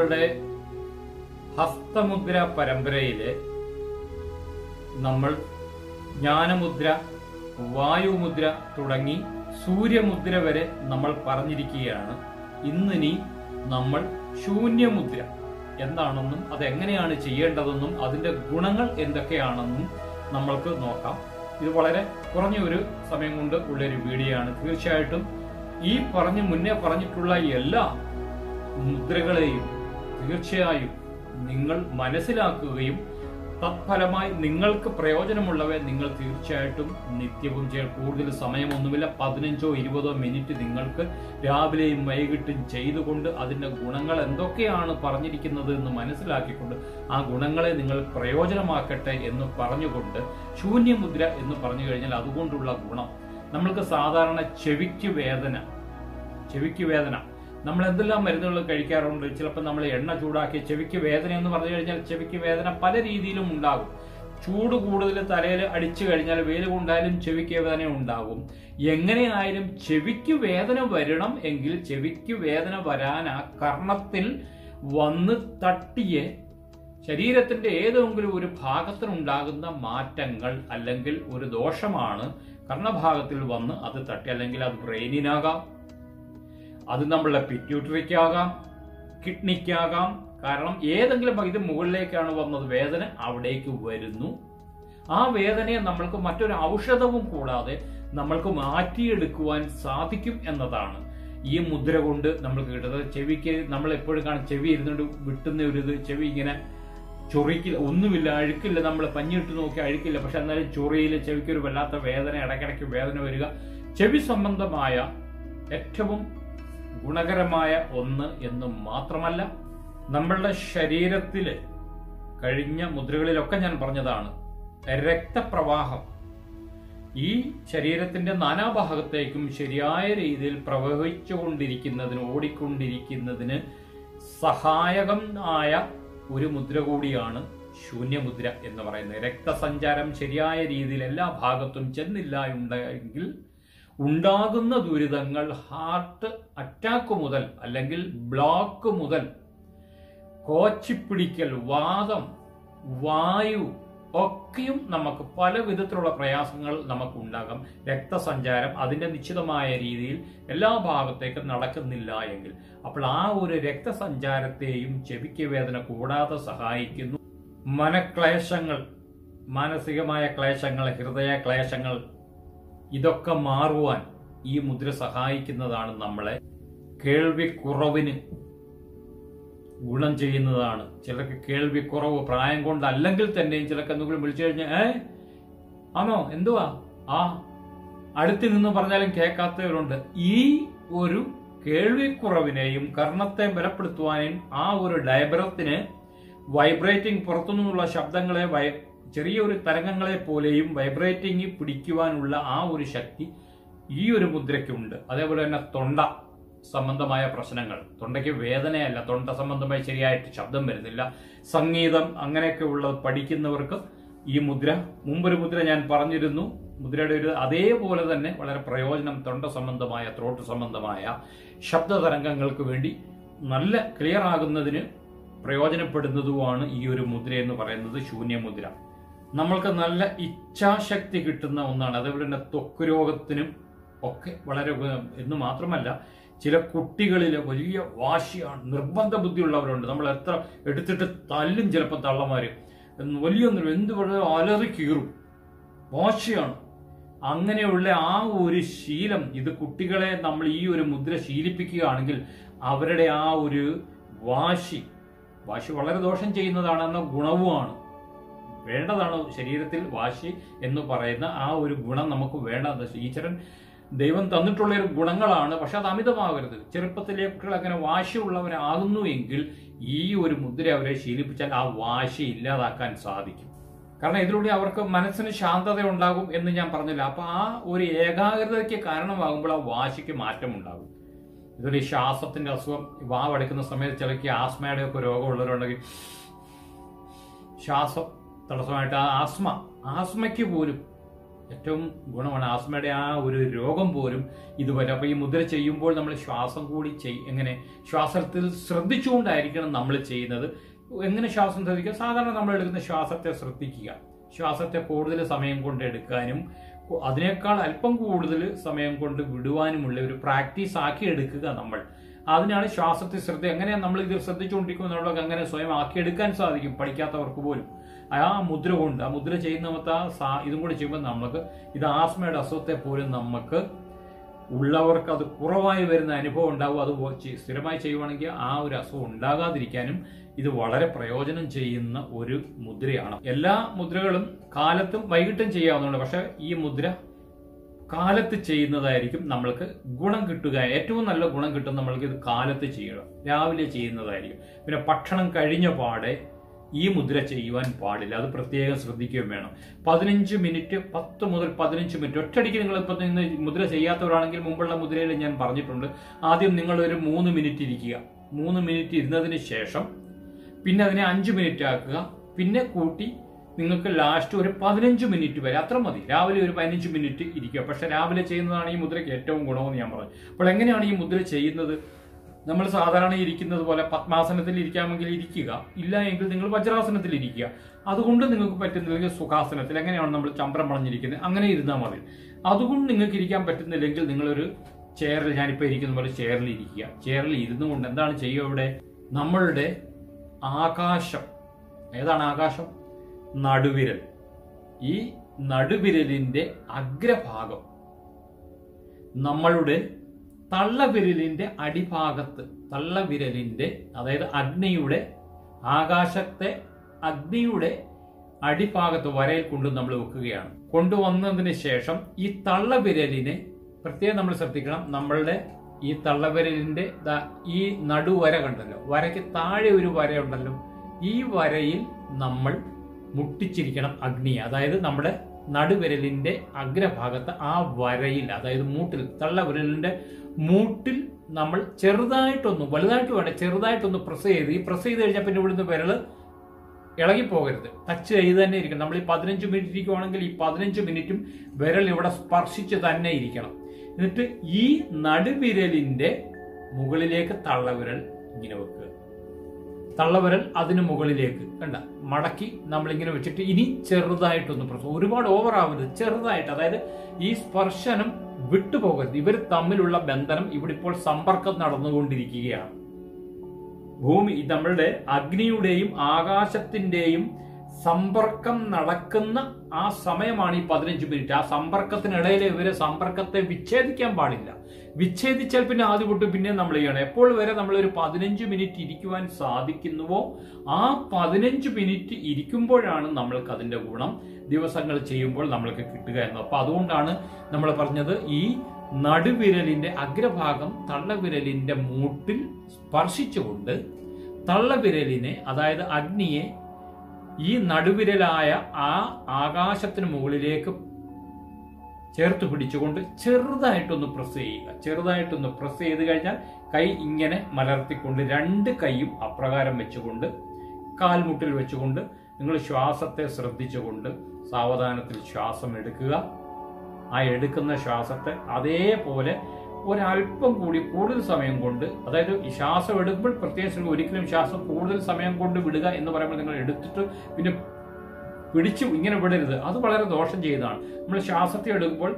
നമ്മളുടെ ഹസ്തമുദ്ര പരമ്പരയിലെ നമ്മൾ ജ്ഞാനമുദ്ര വായുമുദ്ര തുടങ്ങി സൂര്യമുദ്ര വരെ നമ്മൾ പറഞ്ഞിരിക്കുകയാണ് ഇന്നിനി നമ്മൾ ശൂന്യമുദ്ര എന്താണെന്നും അതെങ്ങനെയാണ് ചെയ്യേണ്ടതെന്നും അതിന്റെ ഗുണങ്ങൾ എന്തൊക്കെയാണെന്നും നമ്മൾക്ക് നോക്കാം ഇത് വളരെ കുറഞ്ഞ ഒരു സമയം കൊണ്ട് ഉള്ളൊരു വീഡിയോ ആണ് തീർച്ചയായിട്ടും ഈ പറഞ്ഞ് മുന്നേ പറഞ്ഞിട്ടുള്ള എല്ലാ മുദ്രകളെയും തീർച്ചയായും നിങ്ങൾ മനസ്സിലാക്കുകയും തത്ഫലമായി നിങ്ങൾക്ക് പ്രയോജനമുള്ളവ നിങ്ങൾ തീർച്ചയായിട്ടും നിത്യവും ചെയ്യാൻ കൂടുതൽ സമയമൊന്നുമില്ല പതിനഞ്ചോ ഇരുപതോ മിനിറ്റ് നിങ്ങൾക്ക് രാവിലെയും വൈകിട്ടും ചെയ്തുകൊണ്ട് അതിന്റെ ഗുണങ്ങൾ എന്തൊക്കെയാണ് പറഞ്ഞിരിക്കുന്നത് എന്ന് മനസ്സിലാക്കിക്കൊണ്ട് ആ ഗുണങ്ങളെ നിങ്ങൾ പ്രയോജനമാക്കട്ടെ എന്ന് പറഞ്ഞുകൊണ്ട് ശൂന്യമുദ്ര എന്ന് പറഞ്ഞു കഴിഞ്ഞാൽ അതുകൊണ്ടുള്ള ഗുണം നമ്മൾക്ക് സാധാരണ ചെവിക്ക് വേദന ചെവിക്ക് വേദന നമ്മൾ എന്തെല്ലാം മരുന്നുകൾ കഴിക്കാറുണ്ട് ചിലപ്പോൾ നമ്മൾ എണ്ണ ചൂടാക്കി ചെവിക്ക് വേദന എന്ന് പറഞ്ഞു കഴിഞ്ഞാൽ ചെവിക്ക് വേദന പല രീതിയിലും ഉണ്ടാകും ചൂട് കൂടുതൽ തലയിൽ അടിച്ചു കഴിഞ്ഞാൽ വെയിൽ കൊണ്ടായാലും ചെവിക്ക് വേദന ഉണ്ടാകും എങ്ങനെയായാലും ചെവിക്ക് വേദന വരണം എങ്കിൽ ചെവിക്ക് വേദന വരാൻ ആ കർണത്തിൽ വന്ന് തട്ടിയെ ശരീരത്തിന്റെ ഏതെങ്കിലും ഒരു ഭാഗത്തിനുണ്ടാകുന്ന മാറ്റങ്ങൾ അല്ലെങ്കിൽ ഒരു ദോഷമാണ് കർണഭാഗത്തിൽ വന്ന് അത് തട്ടി അല്ലെങ്കിൽ അത് ബ്രെയിനിനാകാം അത് നമ്മളുടെ പിറ്റ്യൂട്ടറിക്കാകാം കിഡ്നിക്കാകാം കാരണം ഏതെങ്കിലും ഇത് മുകളിലേക്കാണ് വന്നത് വേദന അവിടേക്ക് വരുന്നു ആ വേദനയെ നമ്മൾക്ക് മറ്റൊരു ഔഷധവും കൂടാതെ നമ്മൾക്ക് മാറ്റിയെടുക്കുവാൻ സാധിക്കും എന്നതാണ് ഈ മുദ്ര കൊണ്ട് നമ്മൾക്ക് കിട്ടുന്നത് ചെവിക്ക് നമ്മൾ എപ്പോഴും കാണും ചെവി ഇരുന്നുകൊണ്ട് വിട്ടുന്ന ഒരു ഇത് ചെവി ഇങ്ങനെ ചൊറിക്കില്ല ഒന്നുമില്ല അഴുക്കില്ല നമ്മൾ പഞ്ഞിട്ട് നോക്കി അഴുക്കില്ല പക്ഷെ എന്നാലും ചൊറിയിൽ ചെവിക്ക് ഒരു വല്ലാത്ത വേദന ഇടയ്ക്കിടയ്ക്ക് വേദന വരിക ചെവി സംബന്ധമായ ഏറ്റവും ഗുണകരമായ ഒന്ന് എന്ന് മാത്രമല്ല നമ്മളുടെ ശരീരത്തില് കഴിഞ്ഞ മുദ്രകളിലൊക്കെ ഞാൻ പറഞ്ഞതാണ് രക്തപ്രവാഹം ഈ ശരീരത്തിന്റെ നാനാഭാഗത്തേക്കും ശരിയായ രീതിയിൽ പ്രവഹിച്ചുകൊണ്ടിരിക്കുന്നതിന് ഓടിക്കൊണ്ടിരിക്കുന്നതിന് സഹായകം ആയ ഒരു മുദ്ര കൂടിയാണ് ശൂന്യമുദ്ര എന്ന് പറയുന്നത് രക്തസഞ്ചാരം ശരിയായ രീതിയിൽ എല്ലാ ഭാഗത്തും ചെന്നില്ല ഉണ്ടെങ്കിൽ ഉണ്ടാകുന്ന ദുരിതങ്ങൾ ഹാർട്ട് അറ്റാക്ക് മുതൽ അല്ലെങ്കിൽ ബ്ലോക്ക് മുതൽ കോച്ചിപ്പിടിക്കൽ വാദം വായു ഒക്കെയും നമുക്ക് പല വിധത്തിലുള്ള പ്രയാസങ്ങൾ നമുക്ക് ഉണ്ടാകാം രക്തസഞ്ചാരം അതിന്റെ നിശ്ചിതമായ രീതിയിൽ എല്ലാ ഭാഗത്തേക്കും നടക്കുന്നില്ല എങ്കിൽ അപ്പോൾ ആ ഒരു രക്തസഞ്ചാരത്തെയും ചെവിക്ക് വേദന കൂടാതെ സഹായിക്കുന്നു മനക്ലേശങ്ങൾ മാനസികമായ ക്ലേശങ്ങൾ ഹൃദയ ക്ലേശങ്ങൾ ഇതൊക്കെ മാറുവാൻ ഈ മുദ്ര സഹായിക്കുന്നതാണ് നമ്മളെ കേൾവി കുറവിന് ഗുണം ചെയ്യുന്നതാണ് ചിലർക്ക് കേൾവി കുറവ് പ്രായം കൊണ്ടല്ലെങ്കിൽ തന്നെയും ചിലർക്ക് എന്തെങ്കിലും വിളിച്ചു കഴിഞ്ഞാൽ ഏ ആണോ എന്തുവാ ആ അടുത്ത് നിന്ന് പറഞ്ഞാലും കേൾക്കാത്തവരുണ്ട് ഈ ഒരു കേൾവിക്കുറവിനെയും കർണത്തെ ബലപ്പെടുത്തുവാനും ആ ഒരു ഡയബ്രത്തിന് വൈബ്രേറ്റിംഗ് പുറത്തുനിന്നുള്ള ശബ്ദങ്ങളെ വൈ ചെറിയൊരു തരംഗങ്ങളെ പോലെയും വൈബ്രേറ്റിംഗ് പിടിക്കുവാനുള്ള ആ ഒരു ശക്തി ഈ ഒരു മുദ്രയ്ക്കുണ്ട് അതേപോലെ തന്നെ തൊണ്ട സംബന്ധമായ പ്രശ്നങ്ങൾ തൊണ്ടയ്ക്ക് വേദനയല്ല തൊണ്ട സംബന്ധമായി ശരിയായിട്ട് ശബ്ദം വരുന്നില്ല സംഗീതം അങ്ങനെയൊക്കെ ഉള്ളത് പഠിക്കുന്നവർക്ക് ഈ മുദ്ര മുമ്പൊരു മുദ്ര ഞാൻ പറഞ്ഞിരുന്നു മുദ്രയുടെ ഒരു അതേപോലെ തന്നെ വളരെ പ്രയോജനം തൊണ്ട സംബന്ധമായ ത്രോട്ട് സംബന്ധമായ ശബ്ദ തരംഗങ്ങൾക്ക് വേണ്ടി നല്ല ക്ലിയർ ആകുന്നതിന് പ്രയോജനപ്പെടുന്നതുമാണ് ഈ ഒരു മുദ്ര എന്ന് പറയുന്നത് ശൂന്യമുദ്ര നമ്മൾക്ക് നല്ല ഇച്ഛാശക്തി കിട്ടുന്ന ഒന്നാണ് അതേപോലെ തന്നെ ത്വക്ക് രോഗത്തിനും ഒക്കെ വളരെ ഉപ- എന്ന് മാത്രമല്ല ചില കുട്ടികളിൽ വലിയ വാശിയാണ് നിർബന്ധ ബുദ്ധിയുള്ളവരുണ്ട് നമ്മൾ എത്ര എടുത്തിട്ട് തല്ലും ചിലപ്പോൾ തള്ളമാര് എന്ന് വലിയ ഒന്നും എന്ത് വളരെ അലറി കീറും വാശിയാണ് അങ്ങനെയുള്ള ആ ഒരു ശീലം ഇത് കുട്ടികളെ നമ്മൾ ഈ ഒരു മുദ്ര ശീലിപ്പിക്കുകയാണെങ്കിൽ അവരുടെ ആ ഒരു വാശി വാശി വളരെ ദോഷം ചെയ്യുന്നതാണെന്ന ഗുണവുമാണ് വേണ്ടതാണ് ശരീരത്തിൽ വാശി എന്ന് പറയുന്ന ആ ഒരു ഗുണം നമുക്ക് വേണ്ടത് ഈശ്വരൻ ദൈവം തന്നിട്ടുള്ള ഒരു ഗുണങ്ങളാണ് പക്ഷെ അത് അമിതമാകരുത് ചെറുപ്പത്തിലെ കുട്ടികൾ അങ്ങനെ വാശിയുള്ളവരാകുന്നു എങ്കിൽ ഈ ഒരു മുദ്ര അവരെ ശീലിപ്പിച്ചാൽ ആ വാശി ഇല്ലാതാക്കാൻ സാധിക്കും കാരണം ഇതിലൂടെ അവർക്ക് മനസ്സിന് ശാന്തത ഉണ്ടാകും എന്ന് ഞാൻ പറഞ്ഞില്ല അപ്പൊ ആ ഒരു ഏകാഗ്രതയ്ക്ക് കാരണമാകുമ്പോൾ ആ വാശിക്ക് മാറ്റം ഉണ്ടാകും ഇതൊരു ഈ ശ്വാസത്തിന്റെ അസുഖം വാവെടുക്കുന്ന സമയത്ത് ചിലക്ക് ആസ്മയുടെ ഒക്കെ രോഗമുള്ളവരുണ്ടെങ്കിൽ ശ്വാസം തടസ്സമായിട്ട് ആ ആസ്മ ആസ്മയ്ക്ക് പോലും ഏറ്റവും ഗുണമാണ് ആസ്മയുടെ ആ ഒരു രോഗം പോലും ഇതുവരെ അപ്പൊ ഈ മുദ്ര ചെയ്യുമ്പോൾ നമ്മൾ ശ്വാസം കൂടി ചെയ് എങ്ങനെ ശ്വാസത്തിൽ ശ്രദ്ധിച്ചുകൊണ്ടായിരിക്കണം നമ്മൾ ചെയ്യുന്നത് എങ്ങനെ ശ്വാസം ശ്രദ്ധിക്കുക സാധാരണ നമ്മൾ എടുക്കുന്ന ശ്വാസത്തെ ശ്രദ്ധിക്കുക ശ്വാസത്തെ കൂടുതൽ സമയം കൊണ്ട് എടുക്കാനും കു- അതിനേക്കാൾ അല്പം കൂടുതൽ സമയം കൊണ്ട് വിടുവാനുമുള്ള ഒരു പ്രാക്ടീസ് ആക്കി എടുക്കുക നമ്മൾ അതിനാണ് ശ്വാസത്തെ ശ്രദ്ധ എങ്ങനെയാണ് നമ്മൾ ഇത് ശ്രദ്ധിച്ചുകൊണ്ടിരിക്കുമ്പോൾ എന്നുള്ളത് അങ്ങനെ സ്വയം ആക്കിയെടുക്കാൻ സാധിക്കും പഠിക്കാത്തവർക്ക് പോലും ആ മുദ്ര കൊണ്ട് ആ മുദ്ര ചെയ്യുന്നമത്തെ ആ സാ- ഇതും കൂടി ചെയ്യുമ്പോൾ നമുക്ക് ഇത് ആസ്മയുടെ അസുഖത്തെ പോലും നമുക്ക് ഉള്ളവർക്ക് അത് കുറവായി വരുന്ന അനുഭവം ഉണ്ടാവും അത് വ- ചെ- സ്ഥിരമായി ചെയ്യുവാണെങ്കിൽ ആ ഒരു അസുഖം ഉണ്ടാകാതിരിക്കാനും ഇത് വളരെ പ്രയോജനം ചെയ്യുന്ന ഒരു മുദ്രയാണ് എല്ലാ മുദ്രകളും കാലത്തും വൈകിട്ടും ചെയ്യാവുന്നതാണ് പക്ഷെ ഈ മുദ്ര കാലത്ത് ചെയ്യുന്നതായിരിക്കും നമ്മൾക്ക് ഗുണം കിട്ടുക ഏറ്റവും നല്ല ഗുണം കിട്ടും നമ്മൾക്ക് ഇത് കാലത്ത് ചെയ്യണം രാവിലെ ചെയ്യുന്നതായിരിക്കും പിന്നെ ഭക്ഷണം കഴിഞ്ഞ പാടെ ഈ മുദ്ര ചെയ്യുവാൻ പാടില്ല അത് പ്രത്യേകം ശ്രദ്ധിക്കുകയും വേണം പതിനഞ്ച് മിനിറ്റ് പത്ത് മുതൽ പതിനഞ്ച് മിനിറ്റ് ഒറ്റയടിക്ക് നിങ്ങൾ ഇപ്പം ഇന്ന് മുദ്ര ചെയ്യാത്തവരാണെങ്കിൽ മുമ്പുള്ള മുദ്രയിൽ ഞാൻ പറഞ്ഞിട്ടുണ്ട് ആദ്യം നിങ്ങൾ ഒരു മൂന്ന് മിനിറ്റ് ഇരിക്കുക മൂന്ന് മിനിറ്റ് ഇരുന്നതിന് ശേഷം പിന്നെ അതിനെ അഞ്ച് മിനിറ്റ് ആക്കുക പിന്നെ കൂട്ടി നിങ്ങൾക്ക് ലാസ്റ്റ് ഒരു പതിനഞ്ച് മിനിറ്റ് വരെ അത്ര മതി രാവിലെ ഒരു പതിനഞ്ച് മിനിറ്റ് ഇരിക്കുക പക്ഷെ രാവിലെ ചെയ്യുന്നതാണ് ഈ മുദ്രയ്ക്ക് ഏറ്റവും ഗുണമെന്ന് ഞാൻ പറഞ്ഞു അപ്പോൾ എങ്ങനെയാണ് ഈ മുദ്ര ചെയ്യുന്നത് നമ്മൾ സാധാരണ ഇരിക്കുന്നത് പോലെ പത്മാസനത്തിൽ ഇരിക്കാമെങ്കിൽ ഇരിക്കുക ഇല്ല എങ്കിൽ നിങ്ങൾ വജ്രാസനത്തിൽ ഇരിക്കുക അതുകൊണ്ട് നിങ്ങൾക്ക് പറ്റുന്നില്ലെങ്കിൽ സുഖാസനത്തിൽ എങ്ങനെയാണ് നമ്മൾ ചമ്പ്രം പണഞ്ഞിരിക്കുന്നത് അങ്ങനെ ഇരുന്നാൽ മതി അതുകൊണ്ട് നിങ്ങൾക്ക് ഇരിക്കാൻ പറ്റുന്നില്ലെങ്കിൽ നിങ്ങളൊരു ചെയറിൽ ഞാനിപ്പോൾ ഇരിക്കുന്ന പോലെ ചെയറിൽ ഇരിക്കുക ചെയറിൽ ഇരുന്നു കൊണ്ട് എന്താണ് ചെയ്യുക ഇവിടെ നമ്മളുടെ ആകാശം ഏതാണ് ആകാശം നടുവിരൽ ഈ നടുവിരലിന്റെ അഗ്രഭാഗം നമ്മളുടെ തള്ളവിരലിന്റെ അടിഭാഗത്ത് തള്ളവിരലിന്റെ അതായത് അഗ്നിയുടെ ആകാശത്തെ അഗ്നിയുടെ അടിഭാഗത്ത് വരയിൽ കൊണ്ട് നമ്മൾ വെക്കുകയാണ് കൊണ്ടുവന്നതിന് ശേഷം ഈ തള്ളവിരലിനെ പ്രത്യേകം നമ്മൾ ശ്രദ്ധിക്കണം നമ്മളുടെ ഈ തള്ളവിരലിന്റെ ദാ ഈ നടുവര കണ്ടല്ലോ വരയ്ക്ക് താഴെ ഒരു വരയുണ്ടല്ലോ ഈ വരയിൽ നമ്മൾ മുട്ടിച്ചിരിക്കണം അഗ്നിയെ അതായത് നമ്മുടെ നടുവിരലിന്റെ അഗ്രഭാഗത്ത് ആ വരയിൽ അതായത് മൂട്ടിൽ തള്ളവിരലിന്റെ മൂട്ടിൽ നമ്മൾ ചെറുതായിട്ടൊന്ന് വലുതായിട്ട് വേണ്ട ചെറുതായിട്ടൊന്ന് പ്രസ് ചെയ്ത് ഈ പ്രസ് ചെയ്ത് കഴിഞ്ഞാൽ പിന്നെ ഇവിടുന്ന് വിരല് ഇളകിപ്പോകരുത് ടച്ച് ചെയ്ത് തന്നെ ഇരിക്കണം നമ്മൾ ഈ പതിനഞ്ച് മിനിറ്റ് ഇരിക്കുവാണെങ്കിൽ ഈ പതിനഞ്ച് മിനിറ്റും വിരൽ ഇവിടെ സ്പർശിച്ച് തന്നെ ഇരിക്കണം എന്നിട്ട് ഈ നടുവിരലിന്റെ മുകളിലേക്ക് തള്ളവിരൽ ഇങ്ങനെ വെക്കുക തള്ളവിരൽ അതിന് മുകളിലേക്ക് കണ്ട മടക്കി നമ്മളിങ്ങനെ വെച്ചിട്ട് ഇനി ചെറുതായിട്ടൊന്ന് പ്രസ് ഒരുപാട് ഓവർ ആവരുത് ചെറുതായിട്ട് അതായത് ഈ സ്പർശനം വിട്ടുപോകരുത് ഇവർ തമ്മിലുള്ള ബന്ധനം ഇവിടെ ഇപ്പോൾ സമ്പർക്കം നടന്നുകൊണ്ടിരിക്കുകയാണ് ഭൂമി നമ്മളുടെ അഗ്നിയുടെയും ആകാശത്തിന്റെയും സമ്പർക്കം നടക്കുന്ന ആ സമയമാണ് ഈ പതിനഞ്ച് മിനിറ്റ് ആ സമ്പർക്കത്തിനിടയിൽ ഇവര് സമ്പർക്കത്തെ വിച്ഛേദിക്കാൻ പാടില്ല വിച്ഛേദിച്ചാൽ പിന്നെ ആദ്യം തൊട്ട് പിന്നെ നമ്മൾ ചെയ്യണം എപ്പോൾ വരെ നമ്മൾ ഒരു പതിനഞ്ച് മിനിറ്റ് ഇരിക്കുവാൻ സാധിക്കുന്നുവോ ആ പതിനഞ്ച് മിനിറ്റ് ഇരിക്കുമ്പോഴാണ് നമ്മൾക്ക് അതിന്റെ ഗുണം ദിവസങ്ങൾ ചെയ്യുമ്പോൾ നമ്മൾക്ക് കിട്ടുക എന്ന് അപ്പൊ അതുകൊണ്ടാണ് നമ്മൾ പറഞ്ഞത് ഈ നടുവിരലിന്റെ അഗ്രഭാഗം തള്ളവിരലിന്റെ മൂട്ടിൽ സ്പർശിച്ചുകൊണ്ട് തള്ളവിരലിനെ അതായത് അഗ്നിയെ ഈ നടുവിരലായ ആ ആകാശത്തിന് മുകളിലേക്ക് ചേർത്ത് പിടിച്ചുകൊണ്ട് ചെറുതായിട്ടൊന്ന് പ്രസ് ചെയ്യുക ചെറുതായിട്ടൊന്ന് പ്രസ് ചെയ്ത് കഴിഞ്ഞാൽ കൈ ഇങ്ങനെ മലർത്തിക്കൊണ്ട് രണ്ട് കൈയും അപ്രകാരം വെച്ചുകൊണ്ട് കാൽമുട്ടിൽ വെച്ചുകൊണ്ട് നിങ്ങൾ ശ്വാസത്തെ ശ്രദ്ധിച്ചുകൊണ്ട് സാവധാനത്തിൽ ശ്വാസം എടുക്കുക ആ എടുക്കുന്ന ശ്വാസത്തെ അതേപോലെ ഒരല്പം കൂടി കൂടുതൽ സമയം കൊണ്ട് അതായത് ഈ ശ്വാസം എടുക്കുമ്പോൾ പ്രത്യേകിച്ച് ശ്രദ്ധിക്കുക. ഒരിക്കലും ശ്വാസം കൂടുതൽ സമയം കൊണ്ട് വിടുക എന്ന് പറയുമ്പോൾ നിങ്ങൾ എടുത്തിട്ട് പിന്നെ പിടിച്ചു ഇങ്ങനെ വിടരുത് അത് വളരെ ദോഷം ചെയ്തതാണ് നമ്മൾ ശ്വാസത്തെ എടുക്കുമ്പോൾ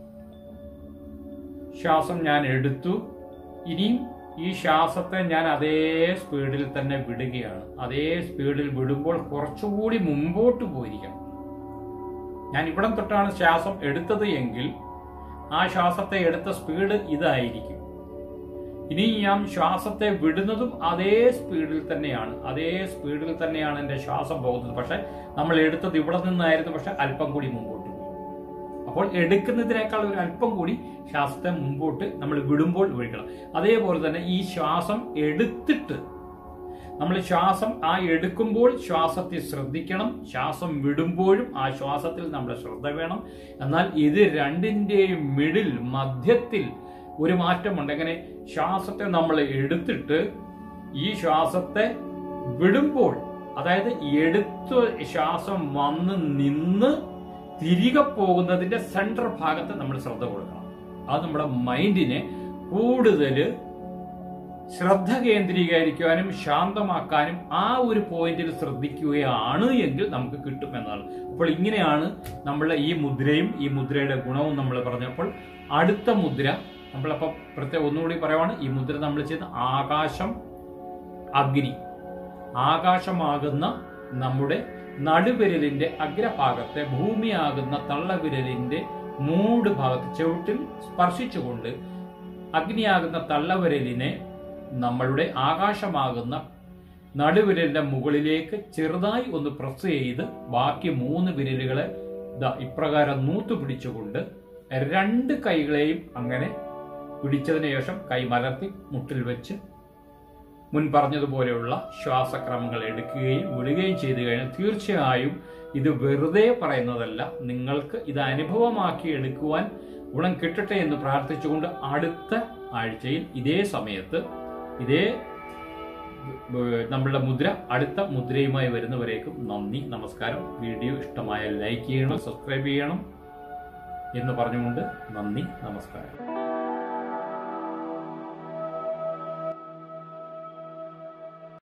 ശ്വാസം ഞാൻ എടുത്തു ഇനിയും ഈ ശ്വാസത്തെ ഞാൻ അതേ സ്പീഡിൽ തന്നെ വിടുകയാണ് അതേ സ്പീഡിൽ വിടുമ്പോൾ കുറച്ചുകൂടി മുമ്പോട്ട് പോയിരിക്കണം ഞാൻ ഇവിടം തൊട്ടാണ് ശ്വാസം എടുത്തത് എങ്കിൽ ആ ശ്വാസത്തെ എടുത്ത സ്പീഡ് ഇതായിരിക്കും ഇനി ഞാൻ ശ്വാസത്തെ വിടുന്നതും അതേ സ്പീഡിൽ തന്നെയാണ് അതേ സ്പീഡിൽ തന്നെയാണ് എൻ്റെ ശ്വാസം പോകുന്നത് പക്ഷെ നമ്മൾ എടുത്തത് ഇവിടെ നിന്നായിരുന്നു പക്ഷെ അല്പം കൂടി മുമ്പോട്ട് പോയി അപ്പോൾ എടുക്കുന്നതിനേക്കാൾ ഒരു അല്പം കൂടി ശ്വാസത്തെ മുമ്പോട്ട് നമ്മൾ വിടുമ്പോൾ ഒഴിക്കണം അതേപോലെ തന്നെ ഈ ശ്വാസം എടുത്തിട്ട് നമ്മൾ ശ്വാസം ആ എടുക്കുമ്പോൾ ശ്വാസത്തിൽ ശ്രദ്ധിക്കണം ശ്വാസം വിടുമ്പോഴും ആ ശ്വാസത്തിൽ നമ്മുടെ ശ്രദ്ധ വേണം എന്നാൽ ഇത് രണ്ടിന്റെയും മിഡിൽ മധ്യത്തിൽ ഒരു മാറ്റമുണ്ട് എങ്ങനെ ശ്വാസത്തെ നമ്മൾ എടുത്തിട്ട് ഈ ശ്വാസത്തെ വിടുമ്പോൾ അതായത് എടുത്ത ശ്വാസം വന്ന് നിന്ന് തിരികെ പോകുന്നതിന്റെ സെൻട്രൽ ഭാഗത്ത് നമ്മൾ ശ്രദ്ധ കൊടുക്കണം അത് നമ്മുടെ മൈൻഡിനെ കൂടുതൽ ശ്രദ്ധ കേന്ദ്രീകരിക്കുവാനും ശാന്തമാക്കാനും ആ ഒരു പോയിന്റിൽ ശ്രദ്ധിക്കുകയാണ് എങ്കിൽ നമുക്ക് കിട്ടും എന്നാണ് അപ്പോൾ ഇങ്ങനെയാണ് നമ്മളെ ഈ മുദ്രയും ഈ മുദ്രയുടെ ഗുണവും നമ്മൾ പറഞ്ഞപ്പോൾ അടുത്ത മുദ്ര നമ്മളപ്പോൾ പ്രത്യേകം ഒന്നുകൂടി പറയുവാണ് ഈ മുദ്ര നമ്മൾ ചെയ്യുന്ന ആകാശം അഗ്നി ആകാശമാകുന്ന നമ്മുടെ നടുവിരലിന്റെ അഗ്രഭാഗത്തെ ഭൂമിയാകുന്ന തള്ളവിരലിന്റെ മൂട് ഭാഗത്ത് ചുവട്ടിൽ സ്പർശിച്ചുകൊണ്ട് അഗ്നിയാകുന്ന തള്ളവിരലിനെ നമ്മളുടെ ആകാശമാകുന്ന നടുവിരലിന്റെ മുകളിലേക്ക് ചെറുതായി ഒന്ന് പ്രസ് ചെയ്ത് ബാക്കി മൂന്ന് വിരലുകളെ ദാ ഇപ്രകാരം നൂത്തു പിടിച്ചുകൊണ്ട് രണ്ട് കൈകളെയും അങ്ങനെ പിടിച്ചതിന് ശേഷം കൈ മലർത്തി മുട്ടിൽ വെച്ച് മുൻ പറഞ്ഞതുപോലെയുള്ള ശ്വാസക്രമങ്ങൾ എടുക്കുകയും വിടുകയും ചെയ്തു കഴിഞ്ഞാൽ തീർച്ചയായും ഇത് വെറുതെ പറയുന്നതല്ല നിങ്ങൾക്ക് ഇത് അനുഭവമാക്കി എടുക്കുവാൻ ഗുണം കിട്ടട്ടെ എന്ന് പ്രാർത്ഥിച്ചുകൊണ്ട് അടുത്ത ആഴ്ചയിൽ ഇതേ സമയത്ത് ഇതേ ഏഹ്, നമ്മളുടെ മുദ്ര അടുത്ത മുദ്രയുമായി വരുന്നവരേക്കും നന്ദി നമസ്കാരം വീഡിയോ ഇഷ്ടമായ ലൈക്ക് ചെയ്യണം സബ്സ്ക്രൈബ് ചെയ്യണം എന്ന് പറഞ്ഞുകൊണ്ട് നന്ദി നമസ്കാരം